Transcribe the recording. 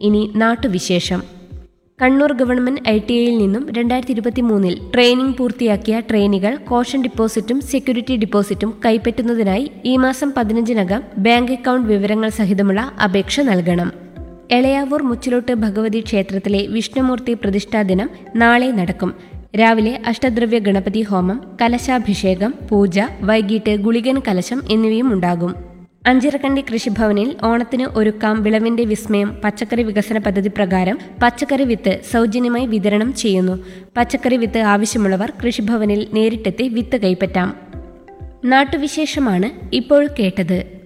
ഇനി നാട്ടുവിശേഷം Kannur government I T ഐയിൽ നിന്നും രണ്ടായിരത്തി ഇരുപത്തി മൂന്നിൽ ട്രെയിനിംഗ് പൂർത്തിയാക്കിയ ട്രെയിനികൾ കോഷൻ ഡിപ്പോസിറ്റും സെക്യൂരിറ്റി ഡിപ്പോസിറ്റും കൈപ്പറ്റുന്നതിനായി ഈ മാസം പതിനഞ്ചിനകം ബാങ്ക് അക്കൗണ്ട് വിവരങ്ങൾ സഹിതമുള്ള അപേക്ഷ നൽകണം എളയാവൂർ മുച്ചിലോട്ട് ഭഗവതി ക്ഷേത്രത്തിലെ വിഷ്ണുമൂർത്തി പ്രതിഷ്ഠാ ദിനം നാളെ നടക്കും രാവിലെ അഷ്ടദ്രവ്യ ഗണപതി ഹോമം കലശാഭിഷേകം പൂജ വൈകിട്ട് ഗുളികൻ കലശം എന്നിവയും ഉണ്ടാകും അഞ്ചിറക്കണ്ടി കൃഷിഭവനിൽ ഓണത്തിന് ഒരുക്കാം വിളവിന്റെ വിസ്മയം പച്ചക്കറി വികസന പദ്ധതി പ്രകാരം പച്ചക്കറി വിത്ത് സൗജന്യമായി വിതരണം ചെയ്യുന്നു പച്ചക്കറി വിത്ത് ആവശ്യമുള്ളവർ കൃഷിഭവനിൽ നേരിട്ടെത്തി വിത്ത് കൈപ്പറ്റാം നാട്ടുവിശേഷമാണ് ഇപ്പോൾ കേട്ടത്